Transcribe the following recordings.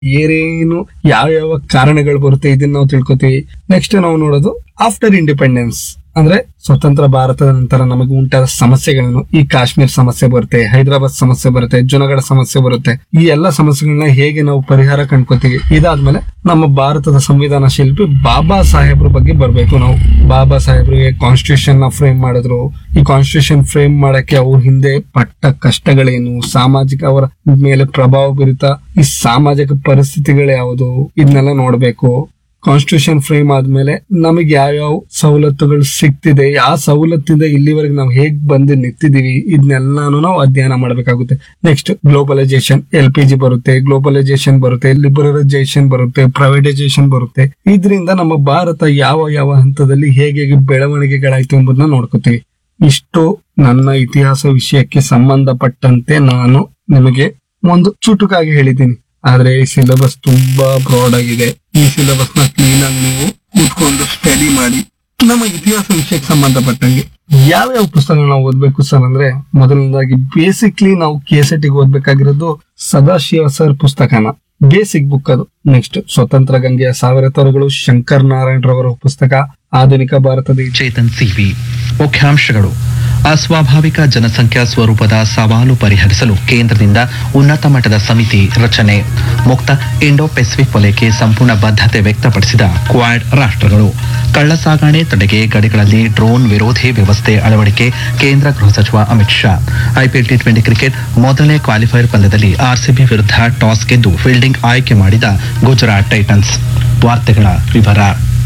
ಏನೇನು ಯಾವ ಯಾವ ಕಾರಣಗಳು ಬರುತ್ತೆ ಇದನ್ನ ನಾವು ತಿಳ್ಕೊತೀವಿ ನೆಕ್ಸ್ಟ್ ನಾವು ನೋಡೋದು ಆಫ್ಟರ್ ಇಂಡಿಪೆಂಡೆನ್ಸ್ ಅಂದ್ರೆ ಸ್ವತಂತ್ರ ಭಾರತದ ನಂತರ ನಮಗೆ ಉಂಟಾದ ಸಮಸ್ಯೆಗಳನ್ನು ಈ ಕಾಶ್ಮೀರ್ ಸಮಸ್ಯೆ ಬರುತ್ತೆ ಹೈದರಾಬಾದ್ ಸಮಸ್ಯೆ ಬರುತ್ತೆ ಜುನಗಢ ಸಮಸ್ಯೆ ಬರುತ್ತೆ ಈ ಎಲ್ಲ ಸಮಸ್ಯೆಗಳನ್ನ ಹೇಗೆ ನಾವು ಪರಿಹಾರ ಕಂಡ್ಕೋತೀವಿ ಇದಾದ್ಮೇಲೆ ನಮ್ಮ ಭಾರತದ ಸಂವಿಧಾನ ಶಿಲ್ಪಿ ಬಾಬಾ ಸಾಹೇಬ್ರ ಬಗ್ಗೆ ಬರ್ಬೇಕು ನಾವು ಬಾಬಾ ಸಾಹೇಬ್ರಿಗೆ ಕಾನ್ಸ್ಟಿಟ್ಯೂಷನ್ ನ ಫ್ರೇಮ್ ಮಾಡಿದ್ರು ಈ ಕಾನ್ಸ್ಟಿಟ್ಯೂಷನ್ ಫ್ರೇಮ್ ಮಾಡಕ್ಕೆ ಅವ್ರ ಹಿಂದೆ ಪಟ್ಟ ಕಷ್ಟಗಳೇನು ಸಾಮಾಜಿಕ ಅವರ ಮೇಲೆ ಪ್ರಭಾವ ಬೀರುತ್ತ ಈ ಸಾಮಾಜಿಕ ಪರಿಸ್ಥಿತಿಗಳು ಯಾವುದು ಇದನ್ನೆಲ್ಲ ನೋಡ್ಬೇಕು ಕಾನ್ಸ್ಟಿಟ್ಯೂಷನ್ ಫ್ರೇಮ್ ಆದ್ಮೇಲೆ ನಮಗೆ ಯಾವ್ಯಾವ ಸವಲತ್ತುಗಳು ಸಿಗ್ತಿದೆ ಯಾವ ಸವಲತ್ತಿಂದ ಇಲ್ಲಿವರೆಗೆ ನಾವು ಹೇಗ್ ಬಂದು ನಿಂತಿದೀವಿ ಇದನ್ನೆಲ್ಲಾನು ನಾವು ಅಧ್ಯಯನ ಮಾಡಬೇಕಾಗುತ್ತೆ next globalisation L P G ಬರುತ್ತೆ ಗ್ಲೋಬಲೈಸೇಷನ್ ಬರುತ್ತೆ ಲಿಬರಲೈಸೇಷನ್ ಬರುತ್ತೆ ಪ್ರೈವೇಟೈಸೇಷನ್ ಬರುತ್ತೆ ಇದರಿಂದ ನಮ್ಮ ಭಾರತ ಯಾವ ಯಾವ ಹಂತದಲ್ಲಿ ಹೇಗೆ ಹೇಗೆ ಬೆಳವಣಿಗೆಗಳಾಯ್ತು ಎಂಬುದನ್ನ ನೋಡ್ಕೋತೀವಿ ಇಷ್ಟು ನನ್ನ ಇತಿಹಾಸ ವಿಷಯಕ್ಕೆ ಸಂಬಂಧಪಟ್ಟಂತೆ ನಾನು ನಿಮಗೆ ಒಂದು ಚುಟುಕಾಗಿ ಹೇಳಿದ್ದೀನಿ ಆದ್ರೆ ಈ ಸಿಲೆಬಸ್ ತುಂಬಾ ಬ್ರಾಡ್ ಆಗಿದೆ ಈ ಸಿಲೆಬಸ್ ನ ಕ್ಲೀನ್ ಆಗಿ ನೀವು ಕೂತ್ಕೊಂಡು ಸ್ಟಡಿ ಮಾಡಿ ನಮ್ಮ ಇತಿಹಾಸ ವಿಷಯಕ್ಕೆ ಸಂಬಂಧಪಟ್ಟಂಗೆ ಯಾವ್ಯಾವ ಪುಸ್ತಕ ನಾವು ಓದ್ಬೇಕು ಸರ್ ಅಂದ್ರೆ ಮೊದಲನೇದಾಗಿ ಬೇಸಿಕ್ಲಿ ನಾವು ಕೆ ಓದ್ಬೇಕಾಗಿರೋದು ಸದಾಶಿವ ಸರ್ ಪುಸ್ತಕನ ಬೇಸಿಕ್ ಬುಕ್ ಅದು ನೆಕ್ಸ್ಟ್ ಸ್ವತಂತ್ರ ಗಂಗೆಯ ಸಾವಿರ ತರುಗಳು ಶಂಕರ್ ನಾರಾಯಣ್ ರವರ ಪುಸ್ತಕ ಆಧುನಿಕ ಭಾರತದ ಇತಿಹಾಸ. ಚೇತನ್ ಸಿವಿ ಮುಖ್ಯಾಂಶಗಳು ಅಸ್ವಾಭಾವಿಕ ಜನಸಂಖ್ಯಾ ಸ್ವರೂಪದ ಸವಾಲು ಪರಿಹರಿಸಲು ಕೇಂದ್ರದಿಂದ ಉನ್ನತ ಮಟ್ಟದ ಸಮಿತಿ ರಚನೆ ಮುಕ್ತ ಇಂಡೋ ಪೆಸಿಫಿಕ್ ವಲಯಕ್ಕೆ ಸಂಪೂರ್ಣ ಬದ್ಧತೆ ವ್ಯಕ್ತಪಡಿಸಿದ ಕ್ವಾಡ್ ರಾಷ್ಟ್ರಗಳು ಕಳ್ಳ ಸಾಗಣೆ ತಡೆಗೆ ಗಡಿಗಳಲ್ಲಿ ಡ್ರೋನ್ ವಿರೋಧಿ ವ್ಯವಸ್ಥೆ ಅಳವಡಿಕೆ ಕೇಂದ್ರ ಗೃಹ ಸಚಿವ Amit Shah I P L T twenty cricket ಮೊದಲನೇ ಕ್ವಾಲಿಫೈಯರ್ ಪಂದ್ಯದಲ್ಲಿ ಆರ್ಸಿಬಿ ವಿರುದ್ಧ ಟಾಸ್ ಗೆದ್ದು ಫೀಲ್ಡಿಂಗ್ ಆಯ್ಕೆ ಮಾಡಿದ ಗುಜರಾತ್ ಟೈಟನ್ಸ್ ವಾರ್ತೆಗಳ ವಿವರ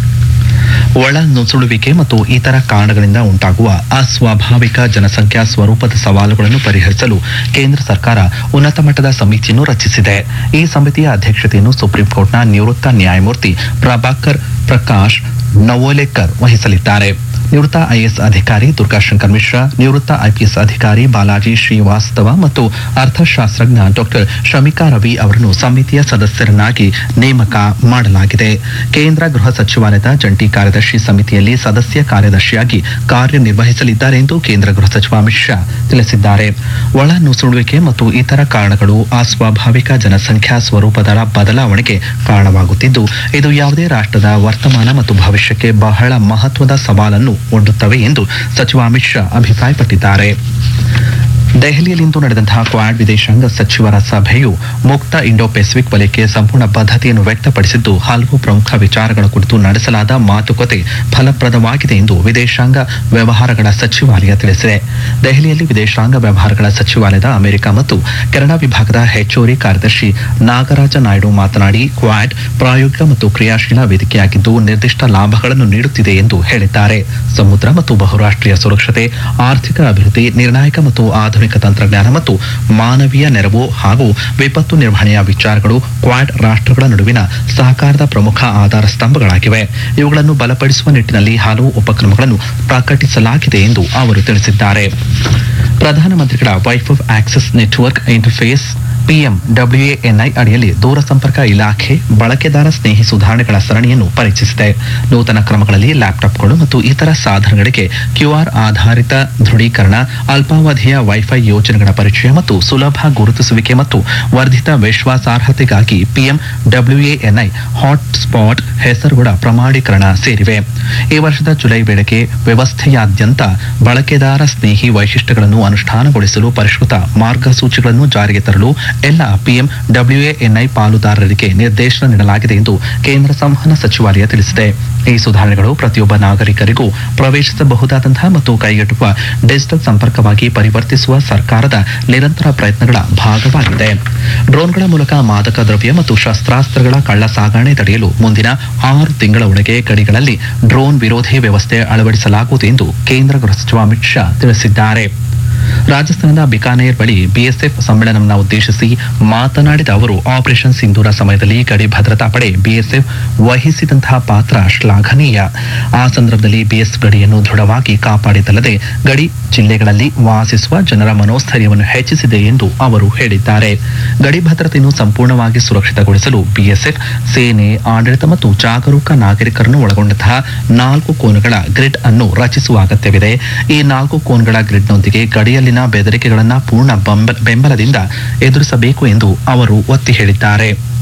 ಒಳ ನುಸುಳುವಿಕೆ ಮತ್ತು ಇತರ ಕಾರಣಗಳಿಂದ ಉಂಟಾಗುವ ಅಸ್ವಾಭಾವಿಕ ಜನಸಂಖ್ಯಾ ಸ್ವರೂಪದ ಸವಾಲುಗಳನ್ನು ಪರಿಹರಿಸಲು ಕೇಂದ್ರ ಸರ್ಕಾರ ಉನ್ನತ ಮಟ್ಟದ ಸಮಿತಿಯನ್ನು ರಚಿಸಿದೆ ಈ ಸಮಿತಿಯ ಅಧ್ಯಕ್ಷತೆಯನ್ನು ಸುಪ್ರೀಂ ಕೋರ್ಟ್ನ ನಿವೃತ್ತ ನ್ಯಾಯಮೂರ್ತಿ ಪ್ರಭಾಕರ್ ಪ್ರಕಾಶ್ ನವೋಲೇಕರ್ ವಹಿಸಲಿದ್ದಾರೆ ನಿವೃತ್ತ ಐಎಎಸ್ ಅಧಿಕಾರಿ ದುರ್ಗಾಶಂಕರ್ ಮಿಶ್ರಾ ನಿವೃತ್ತ ಐಪಿಎಸ್ ಅಧಿಕಾರಿ ಬಾಲಾಜಿ ಶ್ರೀವಾಸ್ತವ ಮತ್ತು ಅರ್ಥಶಾಸ್ತ್ರಜ್ಞ ಡಾಕ್ಟರ್ ಶಮಿಕಾ ರವಿ ಅವರನ್ನು ಸಮಿತಿಯ ಸದಸ್ಯರನ್ನಾಗಿ ನೇಮಕ ಮಾಡಲಾಗಿದೆ ಕೇಂದ್ರ ಗೃಹ ಸಚಿವಾಲಯದ ಜಂಟಿ ಕಾರ್ಯದರ್ಶಿ ಸಮಿತಿಯಲ್ಲಿ ಸದಸ್ಯ ಕಾರ್ಯದರ್ಶಿಯಾಗಿ ಕಾರ್ಯನಿರ್ವಹಿಸಲಿದ್ದಾರೆ ಎಂದು ಕೇಂದ್ರ ಗೃಹ ಸಚಿವ ಅಮಿತ್ ಶಾ ತಿಳಿಸಿದ್ದಾರೆ ಒಳ ನುಸುಳುವಿಕೆ ಮತ್ತು ಇತರ ಕಾರಣಗಳು ಅಸ್ವಾಭಾವಿಕ ಜನಸಂಖ್ಯಾ ಸ್ವರೂಪದ ಬದಲಾವಣೆಗೆ ಕಾರಣವಾಗುತ್ತಿದ್ದು ಇದು ಯಾವುದೇ ರಾಷ್ಟ್ರದ ವರ್ತಮಾನ ಮತ್ತು ಭವಿಷ್ಯಕ್ಕೆ ಬಹಳ ಮಹತ್ವದ ಸವಾಲನ್ನು ಒಡ್ಡುತ್ತವೆ ಎಂದು ಸಚಿವ ಅಮಿತ್ ಶಾ ಅಭಿಪ್ರಾಯಪಟ್ಟಿದ್ದಾರೆ ದೆಹಲಿಯಲ್ಲಿಂದು ನಡೆದಂತಹ ಕ್ವಾಡ್ ವಿದೇಶಾಂಗ ಸಚಿವರ ಸಭೆಯು ಮುಕ್ತ ಇಂಡೋ ಪೆಸಿಫಿಕ್ ವಲಯಕ್ಕೆ ಸಂಪೂರ್ಣ ಬದ್ಧತೆಯನ್ನು ವ್ಯಕ್ತಪಡಿಸಿದ್ದು ಹಲವು ಪ್ರಮುಖ ವಿಚಾರಗಳ ಕುರಿತು ನಡೆಸಲಾದ ಮಾತುಕತೆ ಫಲಪ್ರದವಾಗಿದೆ ಎಂದು ವಿದೇಶಾಂಗ ವ್ಯವಹಾರಗಳ ಸಚಿವಾಲಯ ತಿಳಿಸಿದೆ ದೆಹಲಿಯಲ್ಲಿ ವಿದೇಶಾಂಗ ವ್ಯವಹಾರಗಳ ಸಚಿವಾಲಯದ ಅಮೆರಿಕ ಮತ್ತು ಕೆನಡಾ ವಿಭಾಗದ ಹೆಚ್ಚುವರಿ ಕಾರ್ಯದರ್ಶಿ ನಾಗರಾಜ ನಾಯ್ಡು ಮಾತನಾಡಿ ಕ್ವಾಡ್ ಪ್ರಾಯೋಗಿಕ ಮತ್ತು ಕ್ರಿಯಾಶೀಲ ವೇದಿಕೆಯಾಗಿದ್ದು ನಿರ್ದಿಷ್ಟ ಲಾಭಗಳನ್ನು ನೀಡುತ್ತಿದೆ ಎಂದು ಹೇಳಿದ್ದಾರೆ ಸಮುದ್ರ ಮತ್ತು ಬಹುರಾಷ್ಟ್ರೀಯ ಸುರಕ್ಷತೆ ಆರ್ಥಿಕ ಅಭಿವೃದ್ಧಿ ನಿರ್ಣಾಯಕ ಮತ್ತು ಆಧುನಿಕ ತಂತ್ರಜ್ಞಾನ ಮತ್ತು ಮಾನವೀಯ ನೆರವು ಹಾಗೂ ವಿಪತ್ತು ನಿರ್ವಹಣೆಯ ವಿಚಾರಗಳು ಕ್ವಾಡ್ ರಾಷ್ಟ್ರಗಳ ನಡುವಿನ ಸಹಕಾರದ ಪ್ರಮುಖ ಆಧಾರ ಸ್ತಂಭಗಳಾಗಿವೆ ಇವುಗಳನ್ನು ಬಲಪಡಿಸುವ ನಿಟ್ಟಿನಲ್ಲಿ ಹಲವು ಉಪಕ್ರಮಗಳನ್ನು ಪ್ರಕಟಿಸಲಾಗಿದೆ ಎಂದು ಅವರು ತಿಳಿಸಿದ್ದಾರೆ ಪ್ರಧಾನಮಂತ್ರಿಗಳ wifi access network interface P M W A N I ಅಡಿಯಲ್ಲಿ ದೂರಸಂಪರ್ಕ ಇಲಾಖೆ ಬಳಕೆದಾರ ಸ್ನೇಹಿ ಸುಧಾರಣೆಗಳ ಸರಣಿಯನ್ನು ಪರಿಚಯಿಸಿದೆ ನೂತನ ಕ್ರಮಗಳಲ್ಲಿ ಲ್ಯಾಪ್ಟಾಪ್ಗಳು ಮತ್ತು ಇತರ ಸಾಧನಗಳಿಗೆ ಕ್ಯೂಆರ್ ಆಧಾರಿತ ದೃಢೀಕರಣ ಅಲ್ಪಾವಧಿಯ ವೈಫೈ ಯೋಜನೆಗಳ ಪರಿಚಯ ಮತ್ತು ಸುಲಭ ಗುರುತಿಸುವಿಕೆ ಮತ್ತು ವರ್ಧಿತ ವಿಶ್ವಾಸಾರ್ಹತೆಗಾಗಿ ಪಿಎಂ ಡಬ್ಲ್ಯೂಎಎನ್ಐ ಹಾಟ್ಸ್ಪಾಟ್ ಹೆಸರುಗಳ ಪ್ರಮಾಣೀಕರಣ ಸೇರಿವೆ ಈ ವರ್ಷದ ಜುಲೈ ವೇಳೆಗೆ ವ್ಯವಸ್ಥೆಯಾದ್ಯಂತ ಬಳಕೆದಾರ ಸ್ನೇಹಿ ವೈಶಿಷ್ಟ್ಯಗಳನ್ನು ಅನುಷ್ಠಾನಗೊಳಿಸಲು ಪರಿಷ್ಕೃತ ಮಾರ್ಗಸೂಚಿಗಳನ್ನು ಜಾರಿಗೆ ತರಲು ಎಲ್ಲ ಪಿಎಂ ಡಬ್ಲ್ಯೂಎಎನ್ಐ ಪಾಲುದಾರರಿಗೆ ನಿರ್ದೇಶನ ನೀಡಲಾಗಿದೆ ಎಂದು ಕೇಂದ್ರ ಸಂವಹನ ಸಚಿವಾಲಯ ತಿಳಿಸಿದೆ ಈ ಸುಧಾರಣೆಗಳು ಪ್ರತಿಯೊಬ್ಬ ನಾಗರಿಕರಿಗೂ ಪ್ರವೇಶಿಸಬಹುದಾದಂತಹ ಮತ್ತು ಕೈಗೆಟುಕುವ ಡಿಜಿಟಲ್ ಸಂಪರ್ಕವಾಗಿ ಪರಿವರ್ತಿಸುವ ಸರ್ಕಾರದ ನಿರಂತರ ಪ್ರಯತ್ನಗಳ ಭಾಗವಾಗಿದೆ ಡ್ರೋನ್ಗಳ ಮೂಲಕ ಮಾದಕ ದ್ರವ್ಯ ಮತ್ತು ಶಸ್ತ್ರಾಸ್ತ್ರಗಳ ಕಳ್ಳ ಸಾಗಣೆ ತಡೆಯಲು ಮುಂದಿನ ಆರು ತಿಂಗಳ ಒಳಗೆ ಗಡಿಗಳಲ್ಲಿ ಡ್ರೋನ್ ವಿರೋಧಿ ವ್ಯವಸ್ಥೆ ಅಳವಡಿಸಲಾಗುವುದು ಎಂದು ಕೇಂದ್ರ ಗೃಹ ಸಚಿವ ಅಮಿತ್ ಶಾ ತಿಳಿಸಿದ್ದಾರೆ ರಾಜಸ್ಥಾನದ ಬಿಕಾನೇರ್ ಬಳಿ ಬಿಎಸ್ಎಫ್ ಸಮ್ಮೇಳನವನ್ನು ಉದ್ದೇಶಿಸಿ ಮಾತನಾಡಿದ ಅವರು ಆಪರೇಷನ್ ಸಿಂಧೂರ ಸಮಯದಲ್ಲಿ ಗಡಿ ಭದ್ರತಾ ಪಡೆ ಬಿಎಸ್ಎಫ್ ವಹಿಸಿದಂತಹ ಪಾತ್ರ ಶ್ಲಾಘನೀಯ ಆ ಸಂದರ್ಭದಲ್ಲಿ ಬಿಎಸ್ ಗಡಿಯನ್ನು ದೃಢವಾಗಿ ಕಾಪಾಡಿದಲ್ಲದೆ ಗಡಿ ಜಿಲ್ಲೆಗಳಲ್ಲಿ ವಾಸಿಸುವ ಜನರ ಮನೋಸ್ಥೈರ್ಯವನ್ನು ಹೆಚ್ಚಿಸಿದೆ ಎಂದು ಅವರು ಹೇಳಿದ್ದಾರೆ ಗಡಿ ಭದ್ರತೆಯನ್ನು ಸಂಪೂರ್ಣವಾಗಿ ಸುರಕ್ಷಿತಗೊಳಿಸಲು ಬಿಎಸ್ಎಫ್ ಸೇನೆ ಆಡಳಿತ ಮತ್ತು ಜಾಗರೂಕ ನಾಗರಿಕರನ್ನು ಒಳಗೊಂಡಂತಹ ನಾಲ್ಕು ಕೋನಗಳ ಗ್ರಿಡ್ ಅನ್ನು ರಚಿಸುವ ಅಗತ್ಯವಿದೆ ಈ ನಾಲ್ಕು ಕೋನ್ಗಳ ಗ್ರಿಡ್ನೊಂದಿಗೆ ಗಡಿಯಲ್ಲಿನ ಬೆದರಿಕೆಗಳನ್ನು ಪೂರ್ಣ ಬಂಬ- ಬೆಂಬಲದಿಂದ ಎದುರಿಸಬೇಕು ಎಂದು ಅವರು ಒತ್ತಿ ಹೇಳಿದ್ದಾರೆ